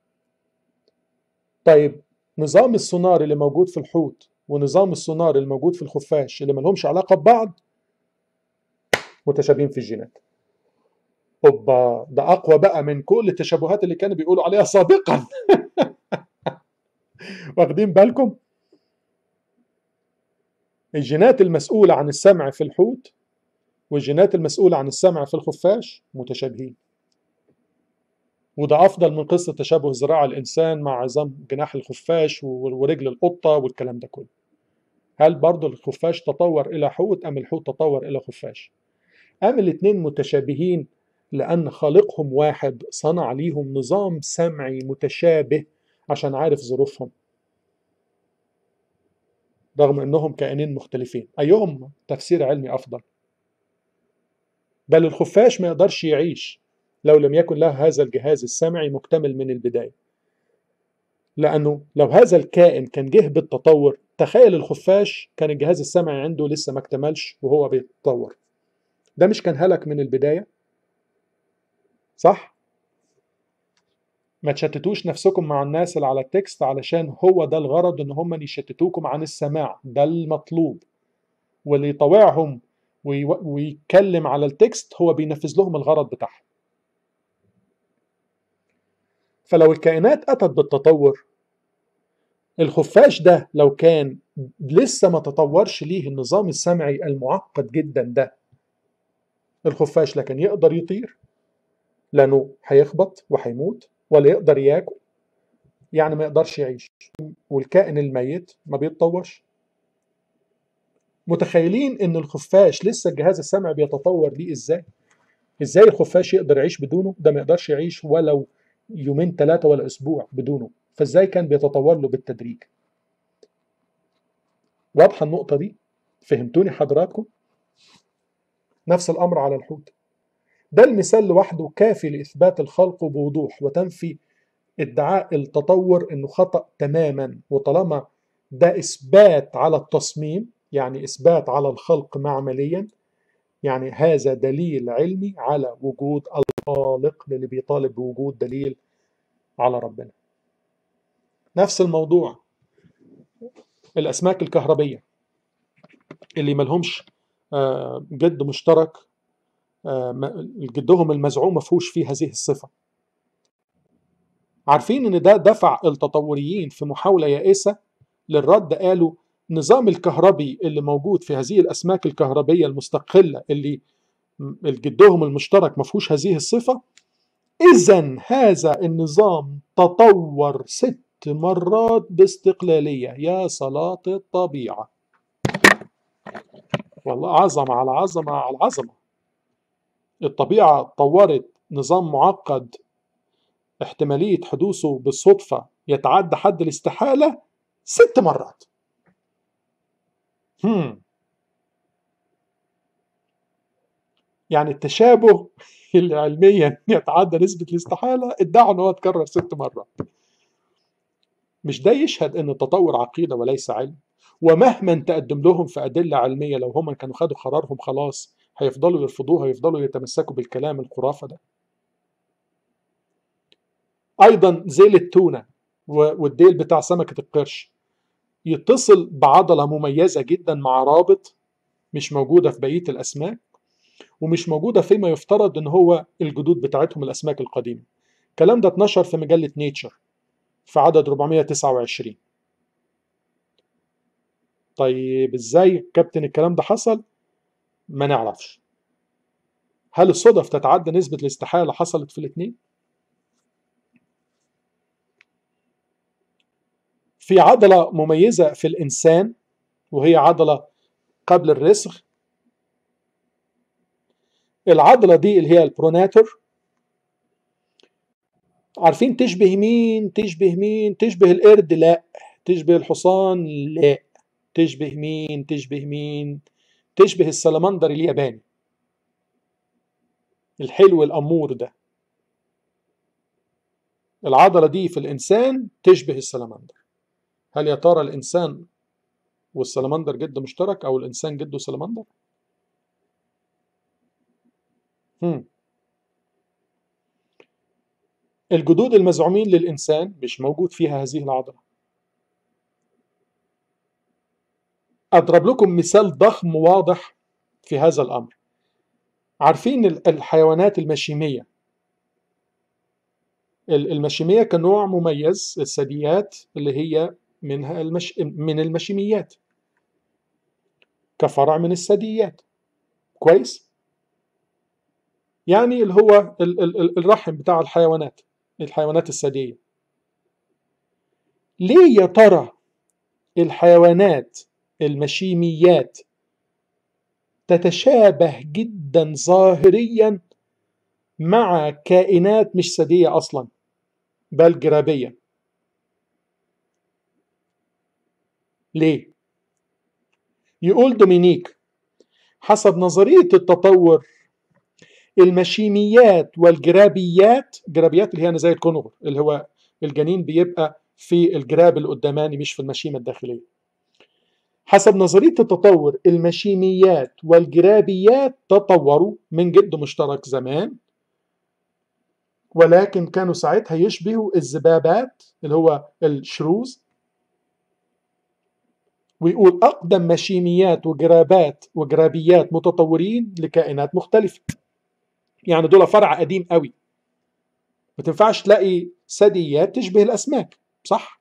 طيب نظام السونار اللي موجود في الحوت ونظام السونار اللي موجود في الخفاش اللي ملهمش علاقة ببعض متشابهين في الجينات اوبا ده اقوى بقى من كل التشابهات اللي كانوا بيقولوا عليها سابقا واخدين بالكم الجينات المسؤولة عن السمع في الحوت والجينات المسؤولة عن السمع في الخفاش متشابهين وده أفضل من قصة تشابه ذراع الإنسان مع عظام جناح الخفاش ورجل القطة والكلام ده كله هل برضه الخفاش تطور إلى حوت أم الحوت تطور إلى خفاش أم الاتنين متشابهين لأن خالقهم واحد صنع ليهم نظام سمعي متشابه عشان عارف ظروفهم رغم أنهم كائنين مختلفين أيهم تفسير علمي أفضل بل الخفاش ما يقدرش يعيش لو لم يكن له هذا الجهاز السمعي مكتمل من البداية لأنه لو هذا الكائن كان جه بالتطور تخيل الخفاش كان الجهاز السمعي عنده لسه ما اكتملش وهو بيتطور ده مش كان هلك من البداية صح؟ ما تشتتوش نفسكم مع الناس اللي على التكست علشان هو ده الغرض ان هم يشتتوكم عن السماع ده المطلوب واللي يطوعهم ويتكلم على التكست هو بينفذ لهم الغرض بتاعهم فلو الكائنات أتت بالتطور الخفاش ده لو كان لسه ما تطورش ليه النظام السمعي المعقد جدا ده الخفاش لا كان يقدر يطير لأنه هيخبط وهيموت ولا يقدر ياكل يعني ما يقدرش يعيش والكائن الميت ما بيتطورش متخيلين ان الخفاش لسه الجهاز السمعي بيتطور ليه ازاي ازاي الخفاش يقدر يعيش بدونه ده ما يقدرش يعيش ولو يومين ثلاثة ولا أسبوع بدونه فإزاي كان بيتطور له بالتدريج واضحة النقطة دي فهمتوني حضراتكم نفس الأمر على الحوت ده المثال لوحده كافي لإثبات الخلق بوضوح وتنفي ادعاء التطور انه خطأ تماما وطالما ده اثبات على التصميم يعني اثبات على الخلق معمليا يعني هذا دليل علمي على وجود الخالق للي بيطالب بوجود دليل على ربنا نفس الموضوع الاسماك الكهربيه اللي ملهمش جد مشترك جدهم المزعوم مفهوش فيه هذه الصفه عارفين ان ده دفع التطوريين في محاوله يائسه للرد قالوا النظام الكهربي اللي موجود في هذه الاسماك الكهربيه المستقله اللي جدهم المشترك ما فيهوش هذه الصفه اذا هذا النظام تطور ست مرات باستقلاليه يا صلاه الطبيعه والله عظمه على عظمه على عظمه الطبيعه طورت نظام معقد احتمالية حدوثه بالصدفة يتعدى حد الاستحالة ست مرات هم. يعني التشابه اللي علميا يتعدى نسبة الاستحالة ادعوا ان هو اتكرر ست مرات مش ده يشهد ان التطور عقيدة وليس علم ومهما تقدم لهم في أدلة علمية لو هم كانوا خدوا قرارهم خلاص هيفضلوا يرفضوها ويفضلوا يتمسكوا بالكلام الخرافة ده أيضا زيل التونة والديل بتاع سمكة القرش يتصل بعضلة مميزة جدا مع رابط مش موجودة في بقية الأسماك ومش موجودة فيما يفترض إن هو الجدود بتاعتهم الأسماك القديمة الكلام ده اتنشر في مجلة نيتشر في عدد 429 طيب ازاي كابتن الكلام ده حصل ما نعرفش هل الصدف تتعدى نسبة الاستحالة حصلت في الاثنين في عضلة مميزة في الإنسان وهي عضلة قبل الرسغ العضلة دي اللي هي البروناتور عارفين تشبه مين تشبه مين تشبه القرد لا تشبه الحصان لا تشبه مين تشبه مين تشبه السلمندر الياباني الحلو الأمور ده العضلة دي في الإنسان تشبه السلمندر هل يا ترى الإنسان والسلمندر جد مشترك أو الإنسان جده سلمندر؟ هم. الجدود المزعومين للإنسان مش موجود فيها هذه العضلة أضرب لكم مثال ضخم واضح في هذا الأمر عارفين الحيوانات المشيمية المشيمية كنوع مميز الثدييات اللي هي منها المش... من المشيميات كفرع من الثدييات كويس يعني اللي هو ال... ال... الرحم بتاع الحيوانات الحيوانات الثديية ليه يا ترى الحيوانات المشيميات تتشابه جدا ظاهريا مع كائنات مش ثديية أصلا بل جرابية ليه؟ يقول دومينيك حسب نظرية التطور المشيميات والجرابيات جرابيات اللي هي زي الكنغر اللي هو الجنين بيبقى في الجراب القداماني مش في المشيمة الداخلية حسب نظرية التطور المشيميات والجرابيات تطوروا من جد مشترك زمان ولكن كانوا ساعتها يشبهوا الذبابات اللي هو الشروز ويقول أقدم مشيميات وجرابات وجرابيات متطورين لكائنات مختلفة يعني دول فرع قديم قوي ما تنفعش تلاقي ثدييات تشبه الأسماك صح؟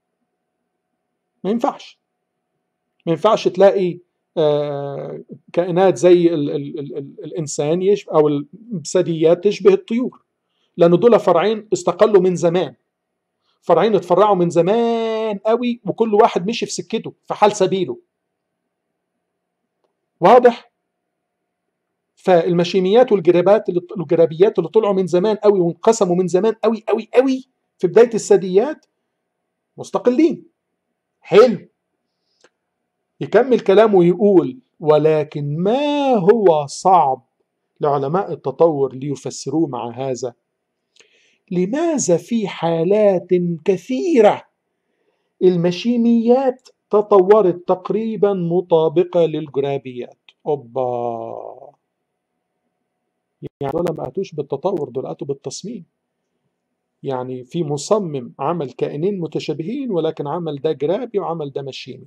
ما ينفعش ما ينفعش تلاقي آه كائنات زي ال ال ال ال الإنسان يشبه أو الثدييات تشبه الطيور لأن دول فرعين استقلوا من زمان فرعين اتفرعوا من زمان قوي وكل واحد مشي في سكته في حال سبيله واضح فالمشيميات والجرابات اللي الجرابيات اللي طلعوا من زمان قوي وانقسموا من زمان قوي قوي قوي في بدايه الثدييات مستقلين حلو يكمل كلامه ويقول ولكن ما هو صعب لعلماء التطور ليفسروه مع هذا لماذا في حالات كثيرة المشيميات تطورت تقريبا مطابقة للجرابيات أوبا يعني دول ما أتوش بالتطور دول أتوا بالتصميم يعني في مصمم عمل كائنين متشابهين ولكن عمل ده جرابي وعمل ده مشيمي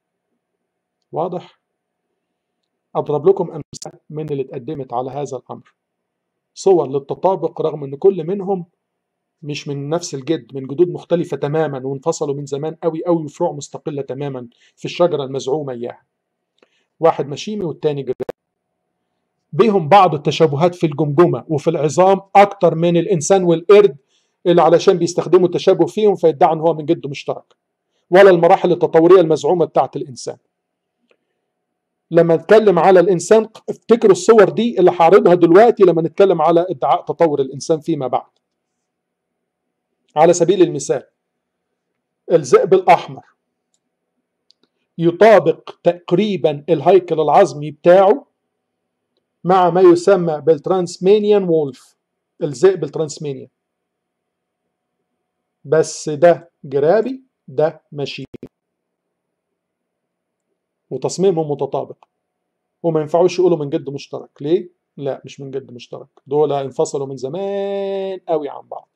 واضح؟ أضرب لكم أمثلة من اللي اتقدمت على هذا الأمر صور للتطابق رغم أن كل منهم مش من نفس الجد من جدود مختلفة تماما وانفصلوا من زمان قوي قوي وفروع مستقلة تماما في الشجرة المزعومة إياها واحد مشيمي والتاني جرابي بيهم بعض التشابهات في الجمجمة وفي العظام أكتر من الإنسان والقرد اللي علشان بيستخدموا التشابه فيهم فيدعوا إن هو من جد مشترك ولا المراحل التطورية المزعومة بتاعت الإنسان لما نتكلم على الإنسان افتكروا الصور دي اللي هعرضها دلوقتي لما نتكلم على ادعاء تطور الإنسان فيما بعد على سبيل المثال الذئب الأحمر يطابق تقريبا الهيكل العظمي بتاعه مع ما يسمى بالترانسمانيان وولف الذئب الترانسمانيان بس ده جرابي ده ماشي وتصميمهم متطابق وما ينفعوش يقولوا من جد مشترك ليه؟ لا مش من جد مشترك دول انفصلوا من زمان قوي عن بعض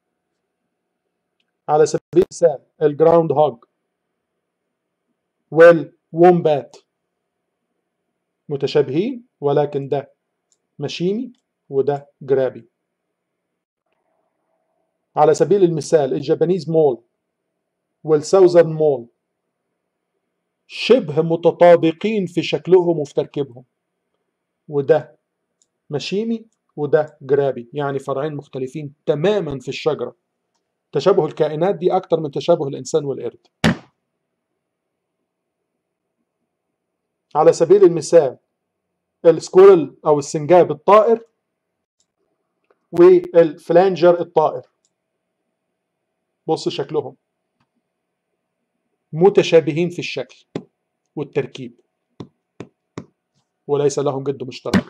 على سبيل المثال الجراوند هوج والومبات متشابهين ولكن ده مشيمي وده جرابي على سبيل المثال الجابانيز مول والساوزرن مول شبه متطابقين في شكلهم وفي تركيبهم وده مشيمي وده جرابي يعني فرعين مختلفين تماما في الشجرة تشابه الكائنات دي أكتر من تشابه الإنسان والقرد على سبيل المثال السكورل أو السنجاب الطائر والفلانجر الطائر بص شكلهم متشابهين في الشكل والتركيب وليس لهم جد مشترك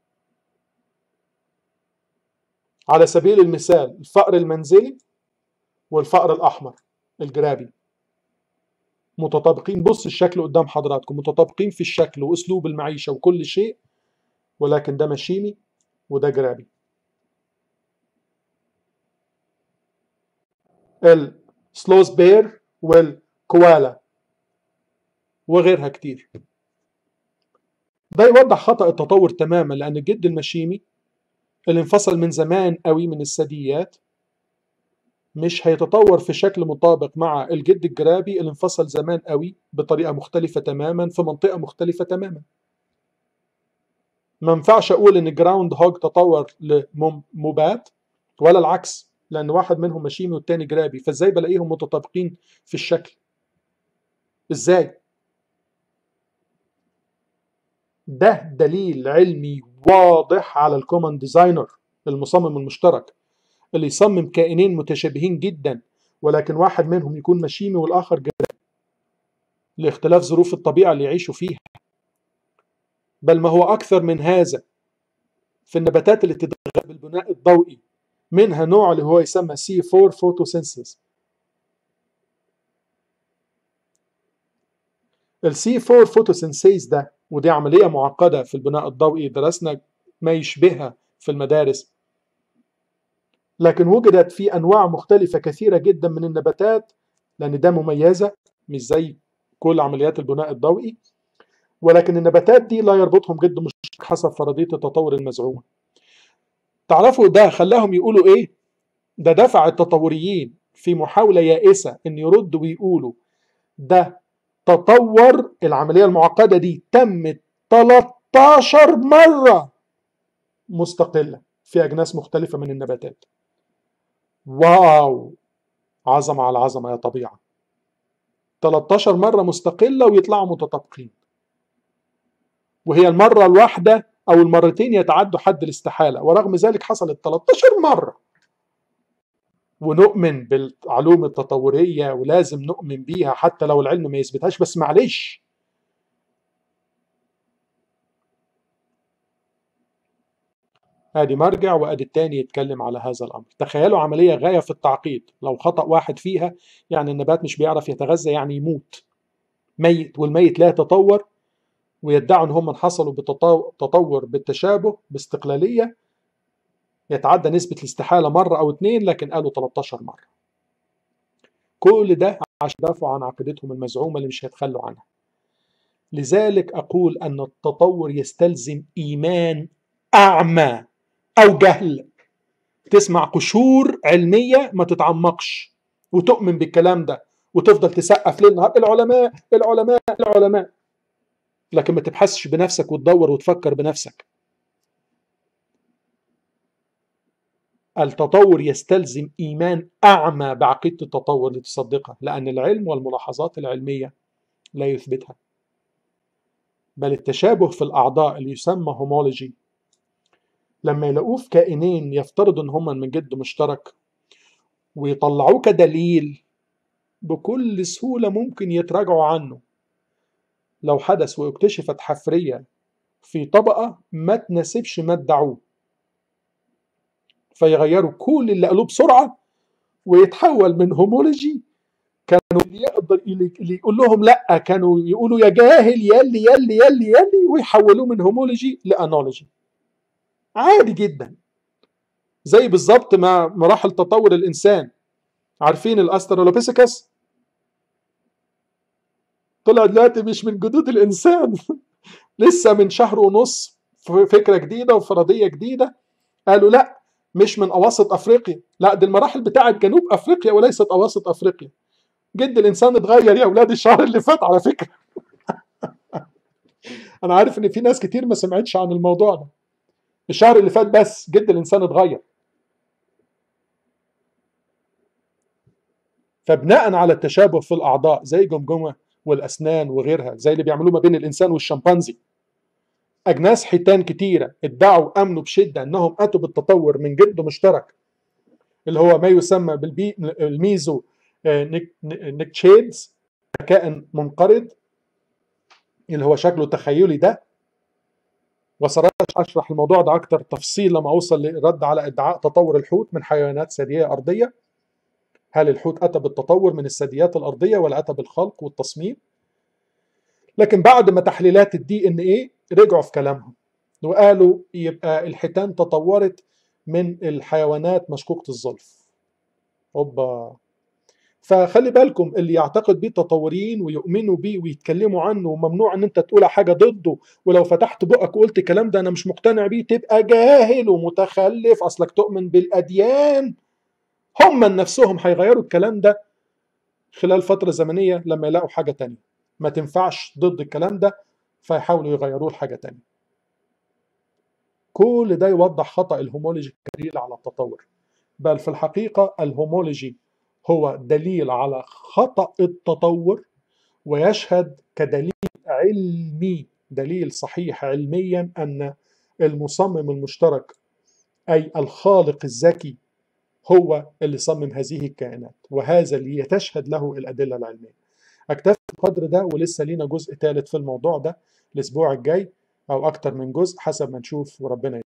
على سبيل المثال الفأر المنزلي والفأر الأحمر الجرابي متطابقين بص الشكل قدام حضراتكم متطابقين في الشكل وأسلوب المعيشة وكل شيء ولكن ده مشيمي وده جرابي السلوز بير والكوالا وغيرها كتير ده يوضح خطأ التطور تماما لأن الجد المشيمي اللي انفصل من زمان قوي من الثدييات مش هيتطور في شكل مطابق مع الجد الجرابي اللي انفصل زمان قوي بطريقة مختلفة تماما في منطقة مختلفة تماما ما ينفعش اقول ان الجراوند هوج تطور لموبات ولا العكس لان واحد منهم مشيمي والتاني جرابي فازاي بلاقيهم متطابقين في الشكل ازاي ده دليل علمي واضح على الكومن ديزاينر المصمم المشترك اللي يصمم كائنين متشابهين جدا ولكن واحد منهم يكون مشيمي والاخر جرابي لاختلاف ظروف الطبيعه اللي يعيشوا فيها بل ما هو اكثر من هذا في النباتات اللي تتغذى بالبناء الضوئي منها نوع اللي هو يسمى سي 4 فوتوسينثيز السي 4 فوتوسينثيز ده ودي عمليه معقده في البناء الضوئي درسنا ما يشبهها في المدارس لكن وجدت في انواع مختلفه كثيره جدا من النباتات لان ده مميزه مش زي كل عمليات البناء الضوئي ولكن النباتات دي لا يربطهم جد مشترك حسب فرضيه التطور المزعومه تعرفوا ده خلاهم يقولوا ايه ده دفع التطوريين في محاوله يائسه ان يردوا ويقولوا ده تطور العمليه المعقده دي تمت 13 مره مستقله في اجناس مختلفه من النباتات واو عظمه على عظمه يا طبيعه 13 مره مستقله ويطلعوا متطابقين وهي المره الواحده او المرتين يتعدوا حد الاستحاله ورغم ذلك حصلت 13 مره ونؤمن بالعلوم التطوريه ولازم نؤمن بيها حتى لو العلم ما يثبتهاش بس معلش ادي مرجع وادي التاني يتكلم على هذا الامر تخيلوا عمليه غايه في التعقيد لو خطا واحد فيها يعني النبات مش بيعرف يتغذى يعني يموت ميت والميت لا يتطور ويدعوا ان هم حصلوا بتطور بالتشابه باستقلاليه يتعدى نسبه الاستحاله مره او اتنين لكن قالوا 13 مره كل ده عشان يدافعوا عن عقيدتهم المزعومه اللي مش هيتخلوا عنها لذلك اقول ان التطور يستلزم ايمان اعمى او جهل تسمع قشور علميه ما تتعمقش وتؤمن بالكلام ده وتفضل تسقف ليل نهار العلماء العلماء العلماء لكن ما تبحثش بنفسك وتدور وتفكر بنفسك التطور يستلزم ايمان اعمى بعقيده التطور لتصدقها لان العلم والملاحظات العلميه لا يثبتها بل التشابه في الاعضاء اللي يسمى هومولوجي لما يلاقوه في كائنين يفترضوا ان هم من جد مشترك ويطلعوه كدليل بكل سهوله ممكن يتراجعوا عنه لو حدث واكتشفت حفريه في طبقة ما تناسبش ما ادعوه فيغيروا كل اللي قالوه بسرعة ويتحول من هومولوجي كانوا اللي يقدر اللي يقول لهم لا كانوا يقولوا يا جاهل يلي يلي يلي يلي ويحولوه من هومولوجي لانولوجي عادي جدا زي بالظبط مع مراحل تطور الانسان عارفين الاسترالوبيثيكس طلع دلوقتي مش من جدود الانسان لسه من شهر ونص فكره جديده وفرضيه جديده قالوا لا مش من اواسط افريقيا لا دي المراحل بتاعه جنوب افريقيا وليست اواسط افريقيا جد الانسان اتغير يا اولاد الشهر اللي فات على فكره انا عارف ان في ناس كتير ما سمعتش عن الموضوع ده الشهر اللي فات بس جد الانسان اتغير فبناء على التشابه في الاعضاء زي جمجمه والاسنان وغيرها زي اللي بيعملوه ما بين الانسان والشمبانزي اجناس حيتان كتيره ادعوا امنوا بشده انهم اتوا بالتطور من جد مشترك اللي هو ما يسمى بالميزو نيكتشيدز كائن منقرض اللي هو شكله تخيلي ده وصراحة أشرح الموضوع ده أكتر تفصيل لما أوصل لرد على ادعاء تطور الحوت من حيوانات ثديية أرضية هل الحوت أتى بالتطور من الثدييات الأرضية ولا أتى بالخلق والتصميم لكن بعد ما تحليلات الدي ان ايه رجعوا في كلامهم وقالوا يبقى الحيتان تطورت من الحيوانات مشكوكة الظلف اوبا فخلي بالكم اللي يعتقد بيه تطوريين ويؤمنوا بيه ويتكلموا عنه وممنوع ان انت تقول حاجه ضده ولو فتحت بقك وقلت الكلام ده انا مش مقتنع بيه تبقى جاهل ومتخلف اصلك تؤمن بالاديان هم من نفسهم هيغيروا الكلام ده خلال فتره زمنيه لما يلاقوا حاجه تانية ما تنفعش ضد الكلام ده فيحاولوا يغيروه لحاجه تانية كل ده يوضح خطا الهومولوجي الدليل على التطور بل في الحقيقه الهومولوجي هو دليل على خطأ التطور ويشهد كدليل علمي دليل صحيح علميا أن المصمم المشترك أي الخالق الذكي هو اللي صمم هذه الكائنات وهذا اللي تشهد له الأدلة العلمية أكتفي القدر ده ولسه لينا جزء ثالث في الموضوع ده الأسبوع الجاي أو أكتر من جزء حسب ما نشوف وربنا